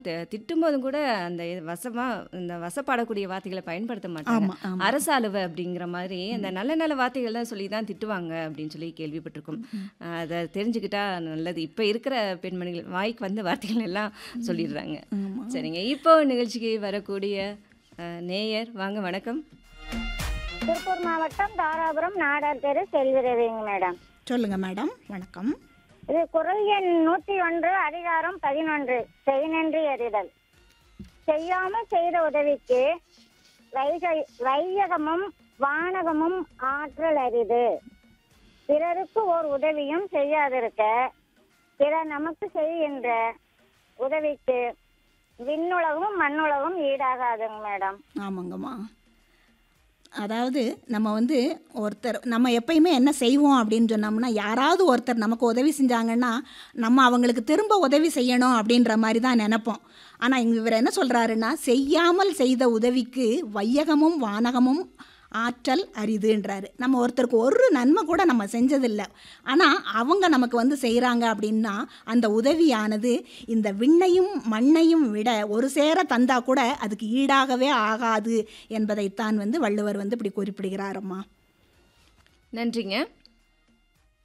த திட்டும்போதும் கூட அந்த இது வசமா இந்த வசப்பாடக்கூடிய வார்த்தைகள பயன்படுத்த மாட்டாங்க. ஆமா, ஆமா. அரசாளுவ அப்படிங்கிற மாதிரி அந்த நல்ல நல்ல வார்த்தைகள்லாம் சொல்லி தான் திட்டுவாங்க அப்படின்னு சொல்லி கேள்விப்பட்டிருக்கோம். அத தெரிஞ்சுக்கிட்டா நல்லது. இப்ப இருக்கிற பெண்மணிகள் வாய்க்கு வந்த வார்த்தைகள் எல்லாம் சொல்லிடுறாங்க. ஆமா. சரிங்க. இப்போ நிகழ்ச்சிக்கு வரக்கூடிய அ நேயர் வாங்க வணக்கம். திருப்பூர் மாவட்டம் தாராபுரம் நாடார் தெரு செல்விரவிங்க மேடம் சொல்லுங்க மேடம் வணக்கம் இது குரல் எண் நூத்தி ஒன்று அதிகாரம் பதினொன்று செய்நன்றி அறிதல் செய்யாமல் செய்த உதவிக்கு வைகை வையகமும் வானகமும் ஆற்றல் அரிது பிறருக்கு ஓர் உதவியும் செய்யாதிருக்க பிறர் நமக்கு செய்கின்ற உதவிக்கு விண்ணுலகும் மண்ணுலகும் ஈடாகாதுங்க மேடம் ஆமாங்கம்மா அதாவது நம்ம வந்து ஒருத்தர் நம்ம எப்பயுமே என்ன செய்வோம் அப்படின்னு சொன்னோம்னா யாராவது ஒருத்தர் நமக்கு உதவி செஞ்சாங்கன்னா நம்ம அவங்களுக்கு திரும்ப உதவி செய்யணும் அப்படின்ற மாதிரி தான் நினைப்போம் ஆனால் இங்க இவர் என்ன சொல்கிறாருன்னா செய்யாமல் செய்த உதவிக்கு வையகமும் வானகமும் ஆற்றல் அரிதுன்றாரு நம்ம ஒருத்தருக்கு ஒரு நன்மை கூட நம்ம செஞ்சதில்லை ஆனால் அவங்க நமக்கு வந்து செய்கிறாங்க அப்படின்னா அந்த உதவியானது இந்த விண்ணையும் மண்ணையும் விட ஒரு சேர தந்தா கூட அதுக்கு ஈடாகவே ஆகாது என்பதைத்தான் வந்து வள்ளுவர் வந்து இப்படி குறிப்பிடுகிறாரம்மா நன்றிங்க.